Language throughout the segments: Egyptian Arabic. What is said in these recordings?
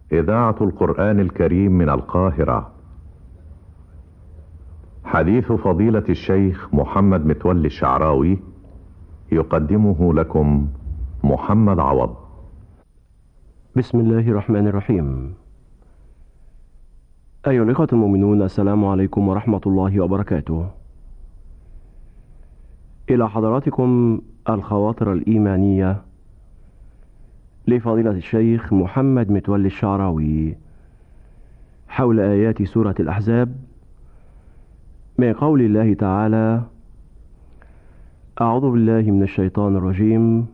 إذاعة القرآن الكريم من القاهرة حديث فضيلة الشيخ محمد متولي الشعراوي يقدمه لكم محمد عوض بسم الله الرحمن الرحيم أيها الإخوة المؤمنون السلام عليكم ورحمة الله وبركاته إلى حضراتكم الخواطر الإيمانية لفضيلة الشيخ محمد متولي الشعراوي حول آيات سورة الأحزاب من قول الله تعالى أعوذ بالله من الشيطان الرجيم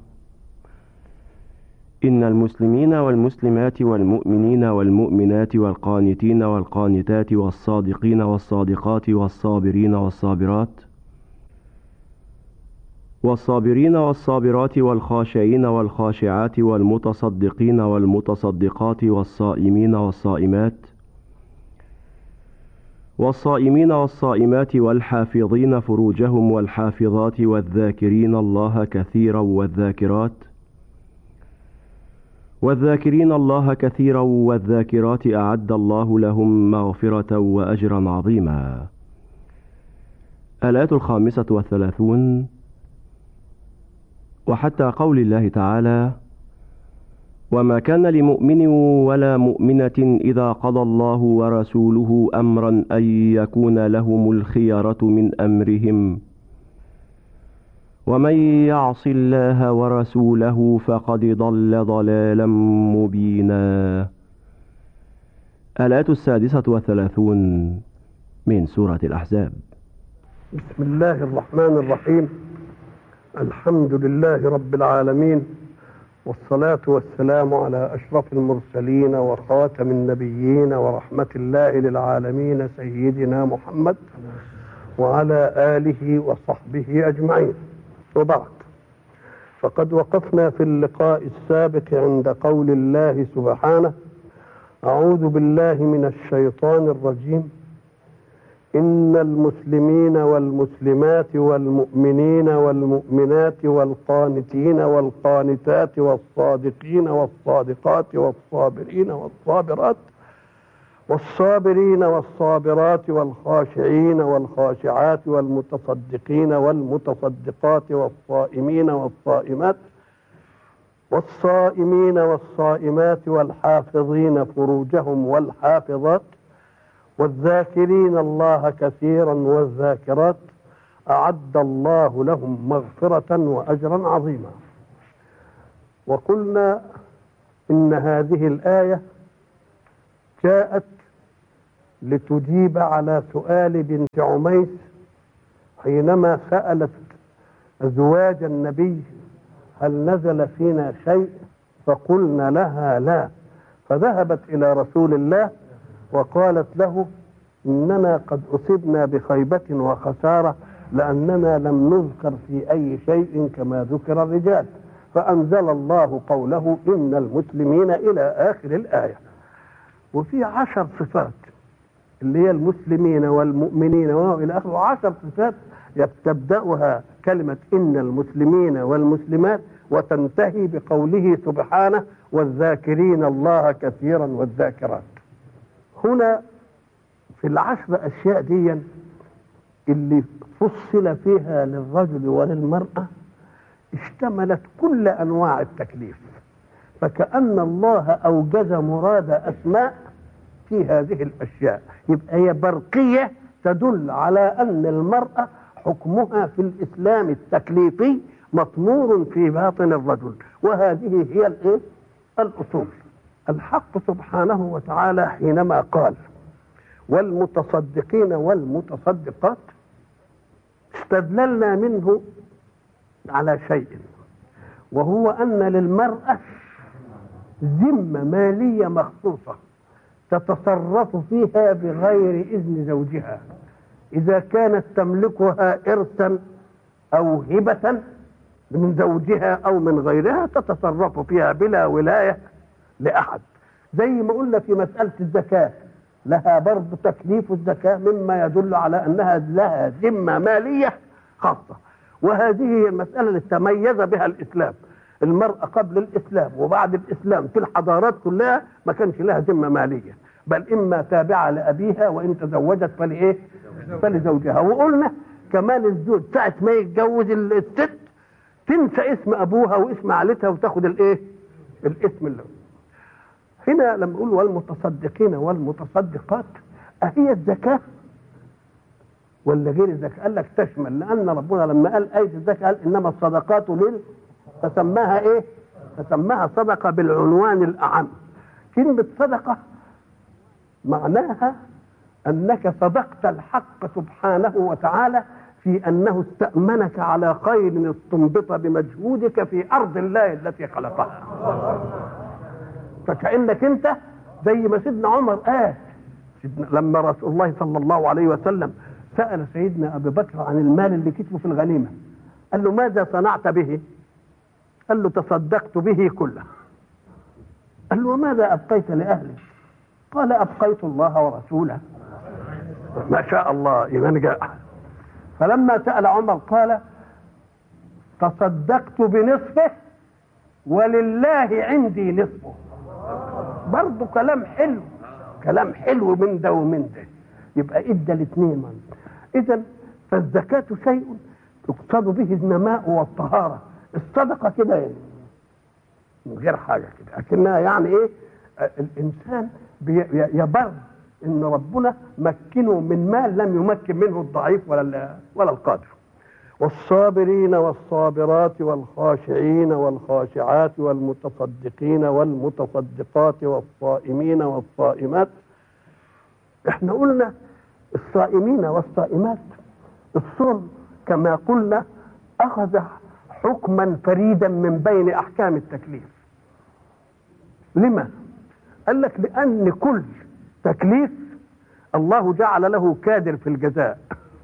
إن المسلمين والمسلمات والمؤمنين والمؤمنات والقانتين والقانتات والصادقين والصادقات والصابرين والصابرات والصابرين والصابرات والخاشعين والخاشعات والمتصدقين والمتصدقات والصائمين والصائمات والصائمين والصائمات والحافظين فروجهم والحافظات والذاكرين الله كثيرا والذاكرات والذاكرين الله كثيرا والذاكرات أعد الله لهم مغفرة وأجرا عظيما الآية الخامسة والثلاثون وحتى قول الله تعالى وما كان لمؤمن ولا مؤمنة إذا قضى الله ورسوله أمرا أن يكون لهم الخيرة من أمرهم ومن يعص الله ورسوله فقد ضل ضلالا مبينا الآية السادسة والثلاثون من سورة الأحزاب بسم الله الرحمن الرحيم الحمد لله رب العالمين والصلاة والسلام على أشرف المرسلين وخاتم النبيين ورحمة الله للعالمين سيدنا محمد وعلى آله وصحبه أجمعين وبعد فقد وقفنا في اللقاء السابق عند قول الله سبحانه أعوذ بالله من الشيطان الرجيم إن المسلمين والمسلمات والمؤمنين والمؤمنات والقانتين والقانتات والصادقين والصادقات والصابرين والصابرات والصابرين والصابرات والخاشعين والخاشعات والمتصدقين والمتصدقات والصائمين والصائمات والصائمين والصائمات والحافظين فروجهم والحافظات والذاكرين الله كثيرا والذاكرات أعد الله لهم مغفرة وأجرا عظيما وقلنا إن هذه الآية جاءت لتجيب على سؤال بنت عميس حينما سألت أزواج النبي هل نزل فينا شيء فقلنا لها لا فذهبت إلى رسول الله وقالت له إننا قد أصبنا بخيبة وخسارة لأننا لم نذكر في أي شيء كما ذكر الرجال فأنزل الله قوله إن المسلمين إلى آخر الآية وفي عشر صفات اللي هي المسلمين والمؤمنين وإلى آخره عشر صفات تبدأها كلمة إن المسلمين والمسلمات وتنتهي بقوله سبحانه والذاكرين الله كثيرا والذاكرات هنا في العشر أشياء دي اللي فصل فيها للرجل وللمرأة اشتملت كل أنواع التكليف فكأن الله أوجز مراد أسماء في هذه الأشياء يبقى هي برقية تدل على أن المرأة حكمها في الإسلام التكليفي مطمور في باطن الرجل وهذه هي الإيه؟ الأصول الحق سبحانه وتعالى حينما قال والمتصدقين والمتصدقات استدللنا منه على شيء وهو أن للمرأة ذمة مالية مخصوصة تتصرف فيها بغير إذن زوجها إذا كانت تملكها إرثا أو هبة من زوجها أو من غيرها تتصرف فيها بلا ولاية لأحد زي ما قلنا في مسألة الزكاة لها برضه تكليف الزكاة مما يدل على أنها لها ذمة مالية خاصة وهذه هي المسألة التي تميز بها الإسلام المرأة قبل الإسلام وبعد الإسلام في الحضارات كلها ما كانش لها ذمة مالية بل إما تابعة لأبيها وإن تزوجت فلإيه؟ فلزوجها وقلنا كمان الزوج ساعة ما يتجوز الست تنسى اسم أبوها واسم عائلتها وتاخد الإيه؟ الاسم اللي هنا لما نقول والمتصدقين والمتصدقات أهي الزكاة ولا غير الزكاة قال لك تشمل لأن ربنا لما قال آية الزكاة قال إنما الصدقات لل فسماها إيه؟ فسماها صدقة بالعنوان الأعم كلمة صدقة معناها أنك صدقت الحق سبحانه وتعالى في أنه استأمنك على خير استنبط بمجهودك في أرض الله التي خلقها فكأنك أنت زي ما سيدنا عمر قال سيدنا لما رسول الله صلى الله عليه وسلم سأل سيدنا أبي بكر عن المال اللي كتبه في الغنيمة قال له ماذا صنعت به قال له تصدقت به كله قال له وماذا أبقيت لأهلك قال أبقيت الله ورسوله ما شاء الله إيمان جاء فلما سأل عمر قال تصدقت بنصفه ولله عندي نصفه برضه كلام حلو كلام حلو من ده ومن ده يبقى ادى الاثنين اذا فالزكاة شيء يقصد به النماء والطهارة الصدقة كده يعني من غير حاجة كده لكنها يعني ايه الانسان يبر ان ربنا مكنه من مال لم يمكن منه الضعيف ولا ولا القادر والصابرين والصابرات والخاشعين والخاشعات والمتصدقين والمتصدقات والصائمين والصائمات احنا قلنا الصائمين والصائمات الصوم كما قلنا اخذ حكما فريدا من بين احكام التكليف لما قال لك لان كل تكليف الله جعل له كادر في الجزاء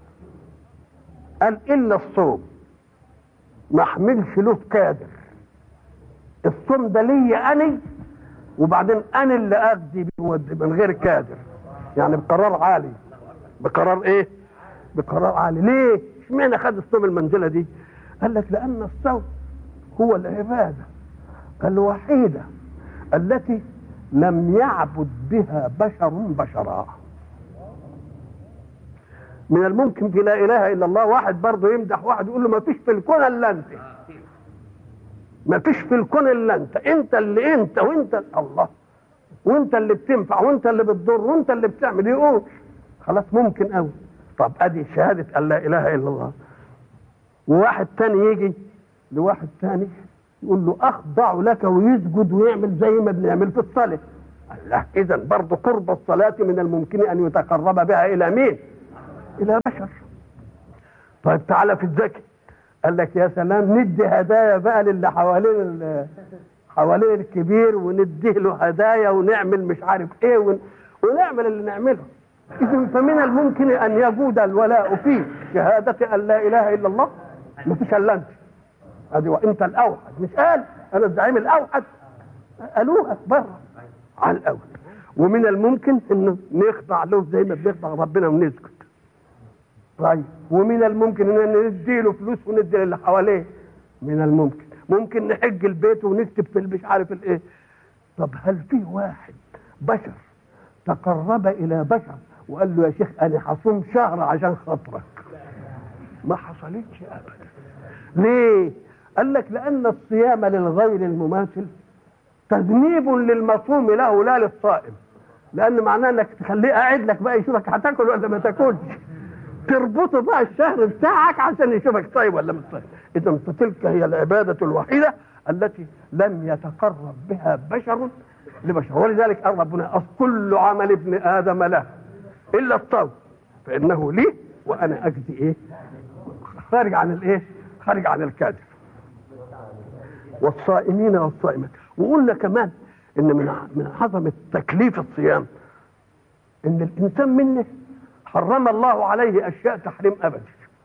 قال الا الصوم ما احملش له كادر الصوم ده ليا اني وبعدين انا اللي اقضي بيه من غير كادر يعني بقرار عالي بقرار ايه بقرار عالي ليه اشمعنى خد الصوم المنزله دي قال لك لان الصوم هو العباده الوحيده التي لم يعبد بها بشر بشرا من الممكن في لا اله الا الله واحد برضه يمدح واحد يقول له ما فيش في الكون الا انت ما فيش في الكون الا انت انت اللي انت وانت الله وانت اللي بتنفع وانت اللي بتضر وانت اللي بتعمل يقول خلاص ممكن قوي طب ادي شهاده ان لا اله الا الله وواحد تاني يجي لواحد تاني يقول له اخضع لك ويسجد ويعمل زي ما بنعمل في الصلاه الله اذا برضه قرب الصلاه من الممكن ان يتقرب بها الى مين الى بشر طيب تعالى في الزكاه قال لك يا سلام ندي هدايا بقى للي حوالين حوالين الكبير ونديه له هدايا ونعمل مش عارف ايه ون... ونعمل اللي نعمله اذا فمن الممكن ان يجود الولاء في شهاده ان لا اله الا الله ما فيش الا انت ادي وانت الاوحد مش قال انا الزعيم الاوحد قالوها بره على الاول ومن الممكن انه نخضع له زي ما بنخضع ربنا ونسكت طيب ومن الممكن ان ندي له فلوس وندي للي حواليه من الممكن ممكن نحج البيت ونكتب في مش عارف الايه طب هل في واحد بشر تقرب الى بشر وقال له يا شيخ انا هصوم شهر عشان خاطرك ما حصلتش ابدا ليه قال لك لان الصيام للغير المماثل تذنيب للمصوم له لا للصائم لان معناه انك تخليه قاعد لك بقى يشوفك هتاكل ولا ما تاكلش تربطه بقى الشهر بتاعك عشان يشوفك صايم ولا مش صايم اذا فتلك هي العباده الوحيده التي لم يتقرب بها بشر لبشر ولذلك قال ربنا كل عمل ابن ادم له الا الصوم فانه لي وانا اجزي ايه خارج عن الايه خارج عن الكادر والصائمين والصائمات وقلنا كمان ان من من عظمه تكليف الصيام ان الانسان منه حرم الله عليه اشياء تحريم ابدي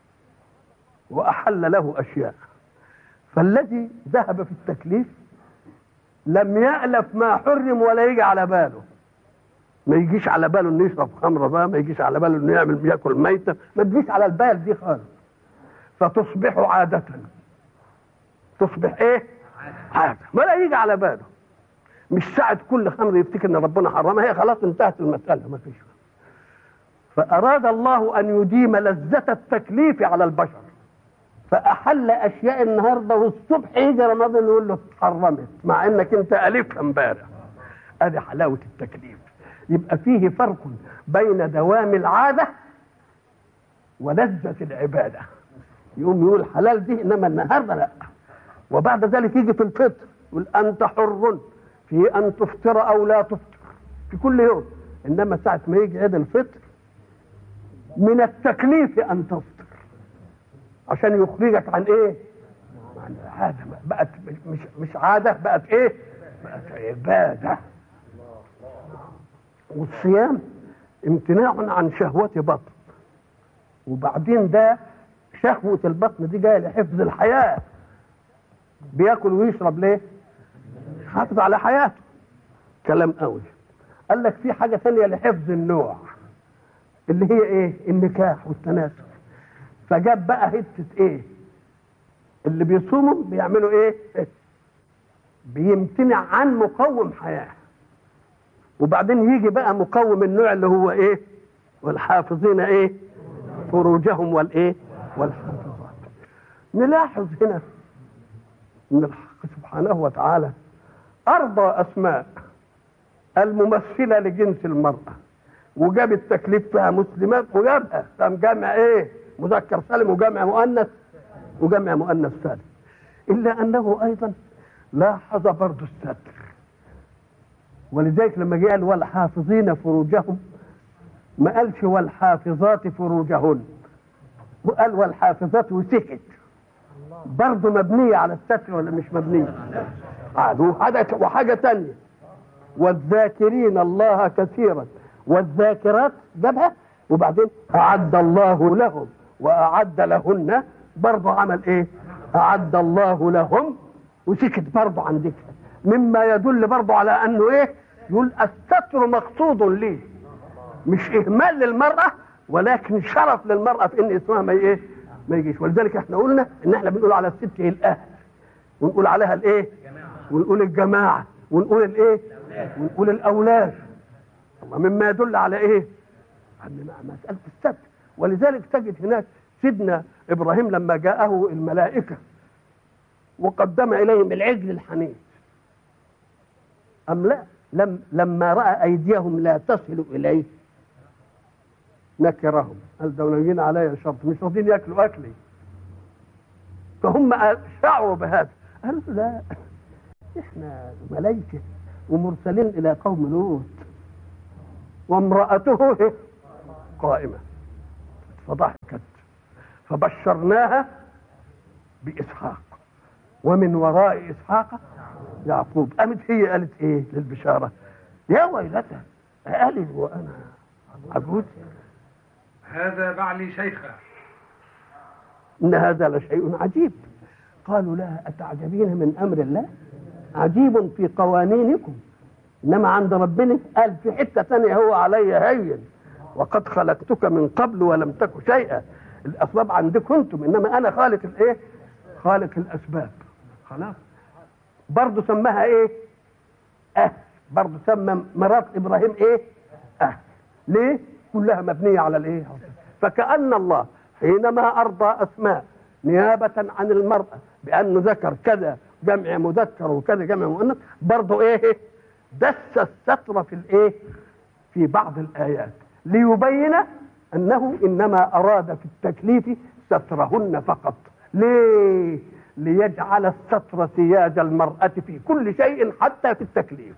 واحل له اشياء فالذي ذهب في التكليف لم يألف ما حرم ولا يجي على باله ما يجيش على باله انه يشرب خمره بقى ما يجيش على باله انه يعمل ياكل ميته ما تجيش على البال دي خالص فتصبح عادة تصبح ايه عادة ولا يجي على باله مش ساعة كل خمر يفتكر ان ربنا حرمها هي خلاص انتهت المسألة ما فيش فأراد الله أن يديم لذة التكليف على البشر فأحل أشياء النهاردة والصبح يجي رمضان يقول له حرمت مع إنك أنت ألفها امبارح أدي حلاوة التكليف يبقى فيه فرق بين دوام العادة ولذة العبادة يقوم يقول حلال دي إنما النهاردة لا وبعد ذلك يجي في الفطر يقول أنت حر في أن تفطر أو لا تفطر في كل يوم إنما ساعة ما يجي عيد الفطر من التكليف أن تفطر عشان يخرجك عن إيه؟ عن عادة بقت مش مش عادة بقت إيه؟ بقت عبادة والصيام امتناع عن شهوة بطن وبعدين ده شهوة البطن دي جاية لحفظ الحياة بياكل ويشرب ليه؟ حافظ على حياته كلام قوي قال لك في حاجة ثانية لحفظ النوع اللي هي ايه؟ النكاح والتناسل فجاب بقى حتة ايه؟ اللي بيصوموا بيعملوا ايه؟ بيمتنع عن مقوم حياه وبعدين يجي بقى مقوم النوع اللي هو ايه والحافظين ايه فروجهم والايه والحافظات نلاحظ هنا ان الحق سبحانه وتعالى ارضى اسماء الممثله لجنس المراه وجاب التكليف فيها مسلمات وجابها قام جامع ايه مذكر سالم وجامع مؤنث وجامع مؤنث سالم الا انه ايضا لاحظ برضه الستر ولذلك لما جه قال والحافظين فروجهم ما قالش والحافظات فروجهن وقال والحافظات وسكت برضه مبنية على الستر ولا مش مبنية قالوا حاجة وحاجة تانية والذاكرين الله كثيرا والذاكرات جابها وبعدين أعد الله لهم وأعد لهن برضه عمل إيه؟ أعد الله لهم وسكت برضه عن ذكر مما يدل برضه على أنه إيه؟ يقول الستر مقصود ليه مش اهمال للمراه ولكن شرف للمراه في ان اسمها ما ايه ما يجيش ولذلك احنا قلنا ان احنا بنقول على الست هي الاهل ونقول عليها الايه ونقول الجماعه ونقول الايه ونقول الاولاد الله مما يدل على ايه عن مساله الستر ولذلك تجد هناك سيدنا ابراهيم لما جاءه الملائكه وقدم اليهم العجل الحنيف ام لا لم لما راى ايديهم لا تصل اليه نكرهم قال ده ناويين عليا شرط مش راضيين ياكلوا اكلي فهم شعروا بهذا قالوا لا احنا ملائكه ومرسلين الى قوم لوط وامراته قائمه فضحكت فبشرناها باسحاق ومن وراء اسحاق يعقوب قامت هي قالت ايه للبشاره يا ويلتى أألد وأنا عجوز هذا بعلي شيخا إن هذا لشيء عجيب قالوا لها أتعجبين من أمر الله عجيب في قوانينكم إنما عند ربنا قال في حتة ثانية هو علي هين وقد خلقتك من قبل ولم تك شيئا الأسباب عندكم أنتم إنما أنا خالق الإيه خالق الأسباب خلاص برضه سماها ايه اه برضه سمى مرات ابراهيم ايه اه ليه كلها مبنيه على الايه فكأن الله حينما ارضى اسماء نيابة عن المرأة بأنه ذكر كذا جمع مذكر وكذا جمع مؤنث برضه ايه دس الستر في الايه في بعض الآيات ليبين أنه إنما أراد في التكليف سترهن فقط ليه ليجعل الستر سياج المرأة في كل شيء حتى في التكليف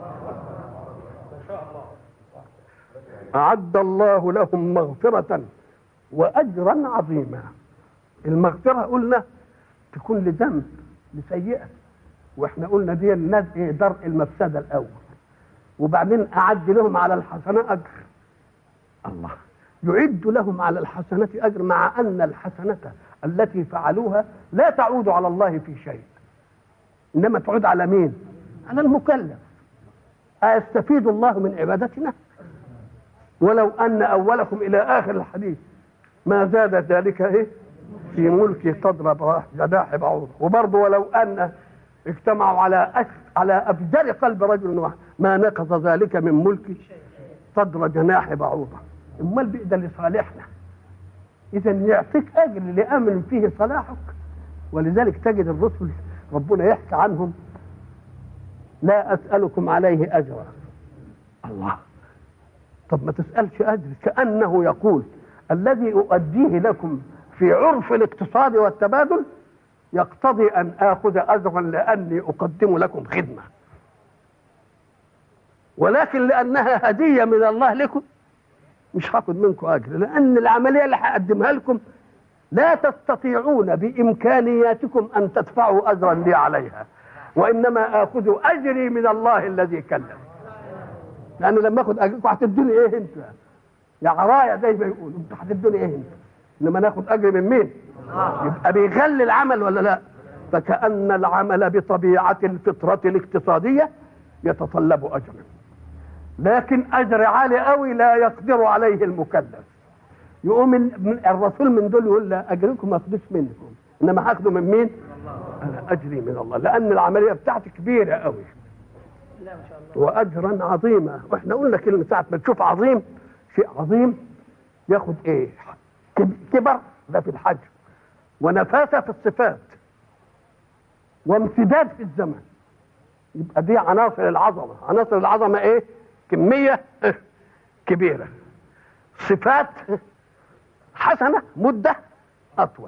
أعد الله لهم مغفرة وأجرا عظيما المغفرة قلنا تكون لذنب لسيئة واحنا قلنا دي الناس ايه درء المفسدة الأول وبعدين أعد لهم على الحسنة أجر الله يعد لهم على الحسنة أجر مع أن الحسنة التي فعلوها لا تعود على الله في شيء إنما تعود على مين على المكلف أيستفيد الله من عبادتنا ولو أن أولكم إلى آخر الحديث ما زاد ذلك إيه في ملكه تضرب جناح بعوضة وبرضه ولو أن اجتمعوا على أش... على ابدر قلب رجل واحد ما نقض ذلك من ملك صدر جناح بعوضه امال بقى ده لصالحنا اذا يعطيك اجر لامن فيه صلاحك ولذلك تجد الرسل ربنا يحكي عنهم لا اسالكم عليه اجرا الله طب ما تسالش اجر كانه يقول الذي اؤديه لكم في عرف الاقتصاد والتبادل يقتضي ان اخذ اجرا لاني اقدم لكم خدمه ولكن لانها هديه من الله لكم مش هاخد منكم اجر لان العمليه اللي هقدمها لكم لا تستطيعون بامكانياتكم ان تدفعوا اجرا لي عليها وانما اخذ اجري من الله الذي كلم لان لما اخذ اجركم هتدوني ايه انت يا عرايا زي ما يقولوا انتوا هتدوني ايه انت انما ناخد اجر من مين يبقى بيغلي العمل ولا لا فكأن العمل بطبيعة الفطرة الاقتصادية يتطلب أجرا لكن أجر عالي قوي لا يقدر عليه المكلف يقوم من الرسول من دول يقول لا أجركم ما أخدوش منكم إنما هاخده من مين؟ أنا أجري من الله لأن العملية بتاعتي كبيرة قوي وأجرا عظيما وإحنا قلنا كلمة ساعة ما تشوف عظيم شيء عظيم ياخد إيه؟ كبر ده في الحج ونفاسة في الصفات وامتداد في الزمن يبقى دي عناصر العظمة عناصر العظمة ايه كمية كبيرة صفات حسنة مدة أطول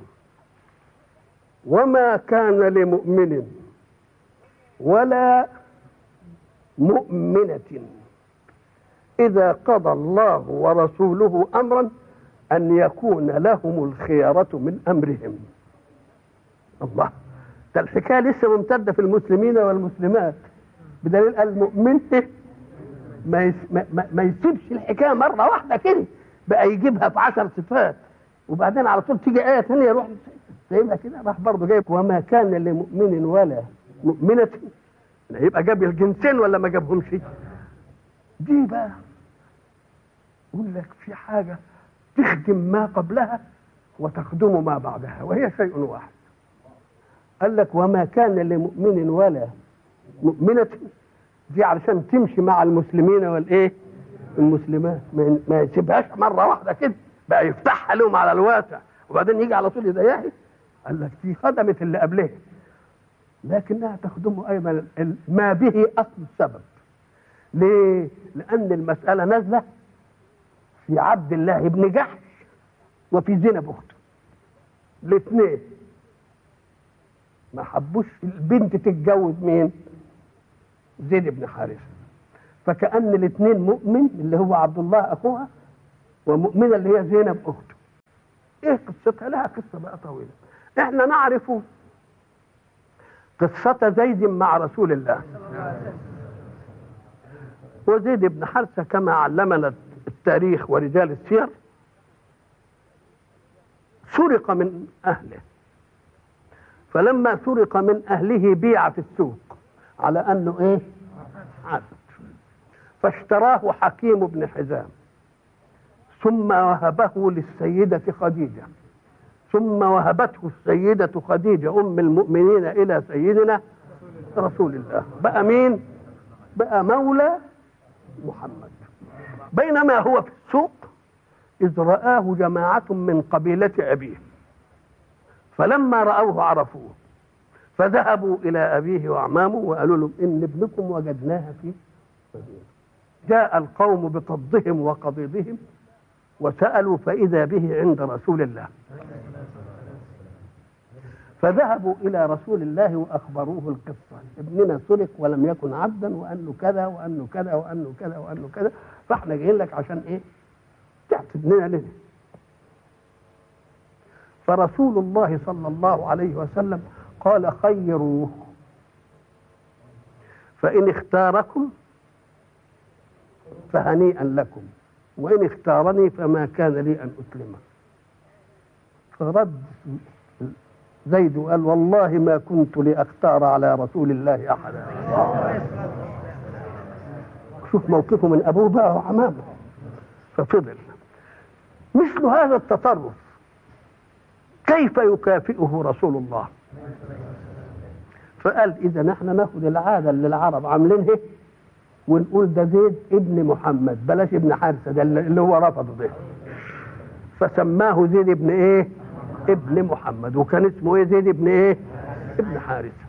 وما كان لمؤمن ولا مؤمنة إذا قضى الله ورسوله أمرا أن يكون لهم الخيرة من أمرهم الله ده الحكاية لسه ممتدة في المسلمين والمسلمات بدليل المؤمن ما, يس ما, ما, ما يسيبش الحكاية مرة واحدة كده بقى يجيبها في عشر صفات وبعدين على طول تيجي آية ثانية يروح سايبها كده راح برضه جايب وما كان لمؤمن ولا مؤمنة يبقى جاب الجنسين ولا ما جابهمش دي بقى يقول لك في حاجة تخدم ما قبلها وتخدم ما بعدها وهي شيء واحد قال لك وما كان لمؤمن ولا مؤمنة دي علشان تمشي مع المسلمين والايه المسلمات ما يسيبهاش مرة واحدة كده بقى يفتحها لهم على الواسع وبعدين يجي على طول يضيقها قال لك دي خدمت اللي قبلها لكنها تخدم ايضا ما به اصل السبب ليه؟ لان المساله نازله في عبد الله بن جحش وفي زينب اخته الاثنين ما حبوش البنت تتجوز مين زيد بن حارثه فكأن الاثنين مؤمن اللي هو عبد الله اخوها ومؤمنه اللي هي زينب اخته ايه قصتها لها قصه بقى طويله احنا نعرف قصة زيد مع رسول الله وزيد بن حارثة كما علمنا التاريخ ورجال السير سرق من أهله فلما سرق من أهله بيع في السوق على أنه إيه عبد فاشتراه حكيم بن حزام ثم وهبه للسيدة خديجة ثم وهبته السيدة خديجة أم المؤمنين إلى سيدنا رسول الله بقى مين بقى مولى محمد بينما هو في السوق إذ رآه جماعة من قبيلة أبيه فلما رأوه عرفوه فذهبوا إلى أبيه وأعمامه وقالوا لهم إن ابنكم وجدناها في مدينة جاء القوم بطضهم وقضيضهم وسألوا فإذا به عند رسول الله فذهبوا إلى رسول الله وأخبروه القصة ابننا سرق ولم يكن عبدا وأنه كذا وأنه كذا وأنه كذا وأنه كذا فاحنا جايين لك عشان إيه تعطي ابننا لنا فرسول الله صلى الله عليه وسلم قال خيروه فإن اختاركم فهنيئا لكم وإن اختارني فما كان لي أن أسلمه فرد زيد وقال والله ما كنت لأختار على رسول الله أحدا شوف موقفه من أبوه بقى وعمامه ففضل مثل هذا التصرف كيف يكافئه رسول الله فقال اذا احنا ناخد العاده اللي العرب عاملينها ونقول ده زيد ابن محمد بلاش ابن حارثه ده اللي هو رفضه ده فسماه زيد ابن ايه ابن محمد وكان اسمه ايه زيد ابن ايه ابن حارثه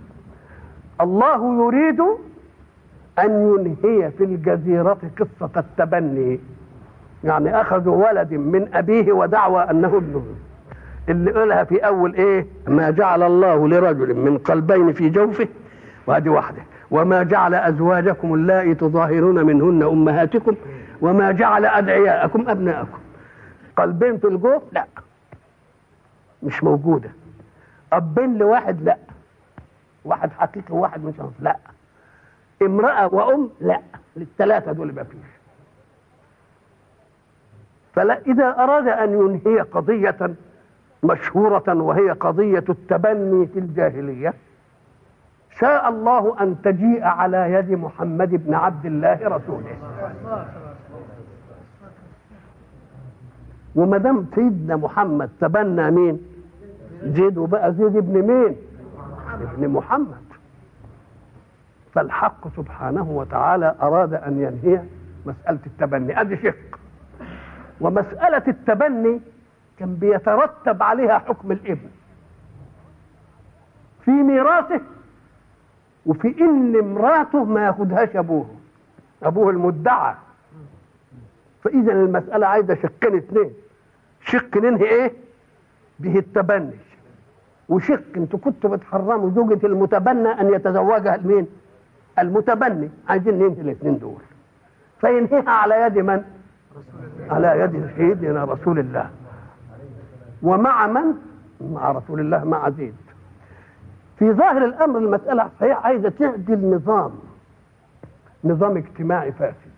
الله يريد ان ينهي في الجزيره قصه التبني يعني اخذوا ولد من ابيه ودعوى انه ابنه اللي قالها في اول ايه ما جعل الله لرجل من قلبين في جوفه وهذه واحده وما جعل ازواجكم اللائي تظاهرون منهن امهاتكم وما جعل ادعياءكم ابناءكم قلبين في الجوف لا مش موجوده ابين لواحد لا واحد حقيقي وواحد مش عارف. لا امراه وام لا للثلاثه دول ما فيش فلا اذا اراد ان ينهي قضيه مشهوره وهي قضيه التبني في الجاهليه شاء الله ان تجيء على يد محمد بن عبد الله رسوله وما دام سيدنا محمد تبنى مين زيد وبقى زيد ابن مين ابن محمد فالحق سبحانه وتعالى اراد ان ينهي مساله التبني ادي شق ومساله التبني كان بيترتب عليها حكم الابن في ميراثه وفي ان امراته ما ياخدهاش ابوه ابوه المدعى فاذا المساله عايزه شقين اثنين شق ننهي ايه به التبني وشق انتوا كنتوا بتحرموا زوجة المتبنى ان يتزوجها المين المتبني عايزين ننهي الاثنين دول فينهيها على يد من على يد سيدنا رسول الله ومع من مع رسول الله مع زيد في ظاهر الامر المساله صحيح عايزه تعدل نظام نظام اجتماعي فاسد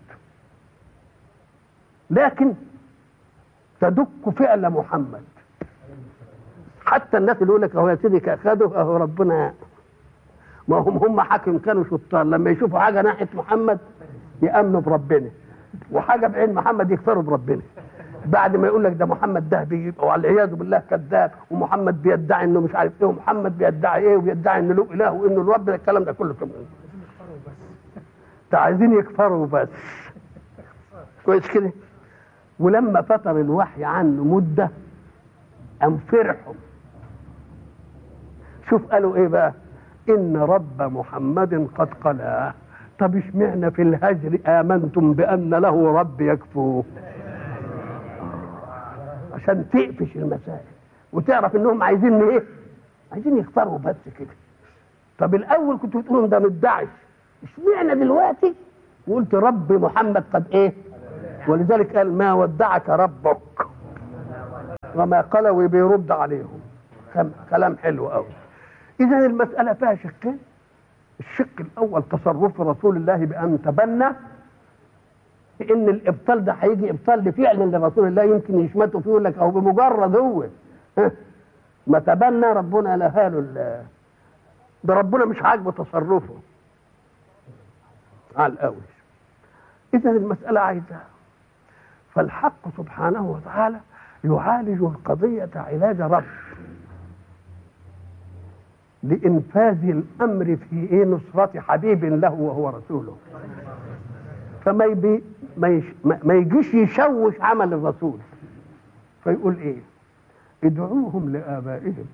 لكن تدك فعل محمد حتى الناس اللي يقول لك اهو يا سيدي اخذوا اهو ربنا ما هم هم حاكم كانوا شطار لما يشوفوا حاجه ناحيه محمد يامنوا بربنا وحاجه بعين محمد يكفروا بربنا بعد ما يقول لك ده محمد ده بيبقى والعياذ بالله كذاب ومحمد بيدعي انه مش عارف ايه ومحمد بيدعي ايه وبيدعي انه له اله وانه الرب ده الكلام ده كله كمان ده عايزين يكفروا بس كويس كده ولما فتر الوحي عنه مده قام فرحوا شوف قالوا ايه بقى ان رب محمد قد قلاه طب اشمعنى في الهجر امنتم بان له رب يكفوه عشان تقفش المسائل وتعرف انهم عايزين ايه عايزين يختاروا بس كده طب الاول كنتوا بتقولوا ده مدعي اشمعنى دلوقتي وقلت رب محمد قد ايه ولذلك قال ما ودعك ربك وما قالوا بيرد عليهم كلام حلو قوي اذا المساله فيها شقين الشق الاول تصرف رسول الله بان تبنى ان الابطال ده هيجي ابطال لفعل لرسول الله يمكن يشمتوا فيه يقول لك او بمجرد هو ما تبنى ربنا لها له ده ربنا مش عاجبه تصرفه على الاول اذا المساله عايزه فالحق سبحانه وتعالى يعالج القضيه علاج رب لانفاذ الامر في ايه نصره حبيب له وهو رسوله فما يبي ما, يش ما يجيش يشوش عمل الرسول فيقول ايه ادعوهم لآبائهم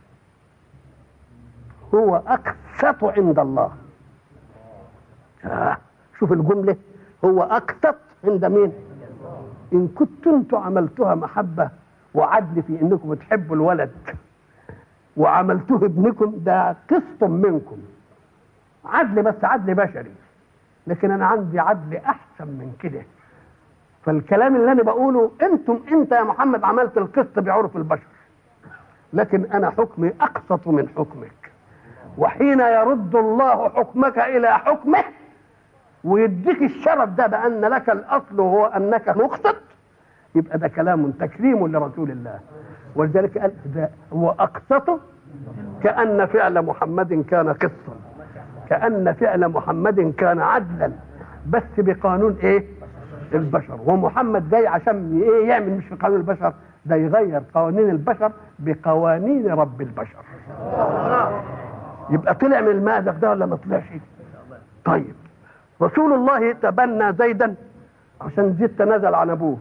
هو أقسط عند الله آه. شوف الجملة هو أقسط عند مين إن كنتم انتم عملتها محبة وعدل في إنكم بتحبوا الولد وعملتوه ابنكم ده قسط منكم عدل بس عدل بشري لكن انا عندي عدل احسن من كده فالكلام اللي انا بقوله انتم انت يا محمد عملت القسط بعرف البشر لكن انا حكمي اقسط من حكمك وحين يرد الله حكمك الى حكمه ويديك الشرف ده بان لك الاصل وهو انك مقسط يبقى ده كلام تكريم لرسول الله ولذلك قال ده هو اقسط كان فعل محمد كان قسطا كأن فعل محمد كان عدلا بس بقانون ايه البشر ومحمد جاي عشان ايه يعمل مش في قانون البشر ده يغير قوانين البشر بقوانين رب البشر يبقى طلع من المأزق ده ولا ما طلعش طيب رسول الله تبنى زيدا عشان زيد تنازل عن ابوه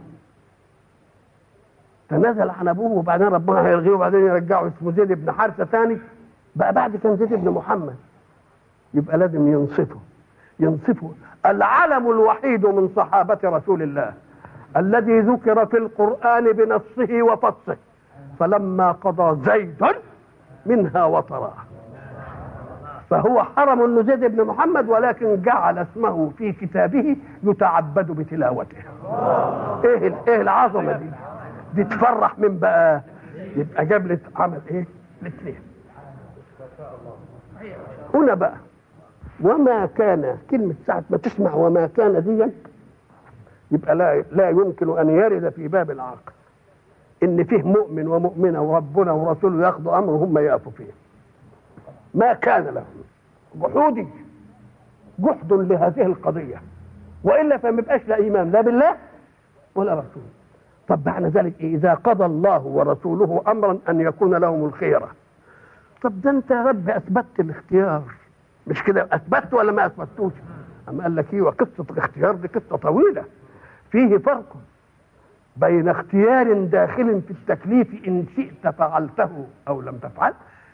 تنازل عن ابوه وبعدين ربنا هيلغيه وبعدين يرجعه اسمه زيد بن حارثه ثاني بقى بعد كان زيد بن محمد يبقى لازم ينصفه ينصفه العلم الوحيد من صحابة رسول الله الذي ذكر في القرآن بنصه وفصه فلما قضى زيد منها وطرا فهو حرم انه زيد بن محمد ولكن جعل اسمه في كتابه يتعبد بتلاوته ايه ال- ايه العظمه دي دي تفرح من بقى يبقى جاب لي عمل ايه الاثنين هنا بقى وما كان كلمة ساعة ما تسمع وما كان دي يبقى لا لا يمكن أن يرد في باب العقل إن فيه مؤمن ومؤمنة وربنا ورسوله ياخذوا أمر هم يقفوا فيه ما كان لهم جحودي جحد لهذه القضية وإلا فما يبقاش لا إيمان لا بالله ولا رسوله طب معنى ذلك إيه؟ إذا قضى الله ورسوله أمرا أن يكون لهم الخيرة طب ده أنت يا رب أثبتت الاختيار مش كده اثبتت ولا ما اثبتوش اما قال لك ايه وقصه الاختيار دي قصه طويله فيه فرق بين اختيار داخل في التكليف ان شئت فعلته او لم تفعل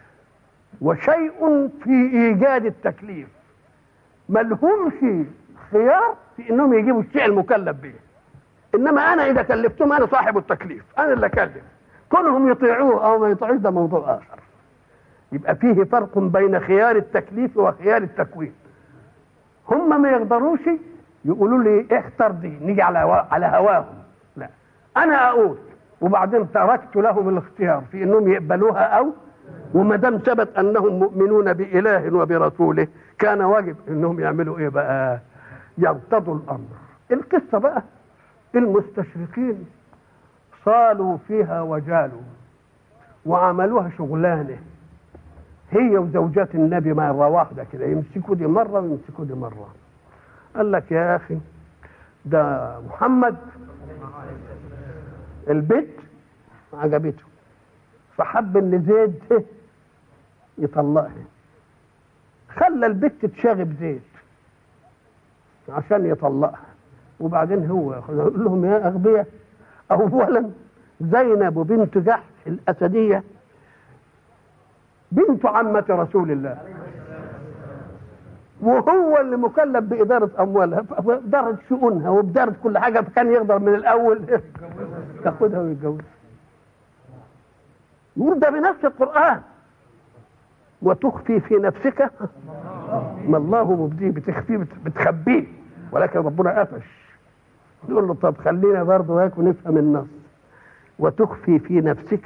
وشيء في ايجاد التكليف ملهمش خيار في انهم يجيبوا الشيء المكلف به انما انا اذا كلفتهم انا صاحب التكليف انا اللي اكلف كونهم يطيعوه او ما يطيعوش ده موضوع اخر يبقى فيه فرق بين خيار التكليف وخيار التكوين هم ما يقدروش يقولوا لي اختر دي نيجي على هوا- على هواهم لا انا اقول وبعدين تركت لهم الاختيار في انهم يقبلوها او وما دام ثبت انهم مؤمنون باله وبرسوله كان واجب انهم يعملوا ايه بقى يرتضوا الامر القصه بقى المستشرقين صالوا فيها وجالوا وعملوها شغلانه هي وزوجات النبي مرة واحدة كده يمسكوا دي مرة ويمسكوا دي مرة قال لك يا أخي ده محمد البيت عجبته فحب ان زيد يطلقها خلى البت تشاغب زيد عشان يطلقها وبعدين هو يقول لهم يا أغبياء أولا زينب بنت جحش الأسدية بنت عمة رسول الله وهو اللي مكلف بإدارة أموالها بإدارة شؤونها وبإدارة كل حاجة فكان يقدر من الأول ياخدها ويتجوزها يقول ده بنفس القرآن وتخفي في نفسك ما الله مبديه بتخفيه بت- بتخبيه ولكن ربنا قفش يقول له طب خلينا برضه هيك ونفهم النص وتخفي في نفسك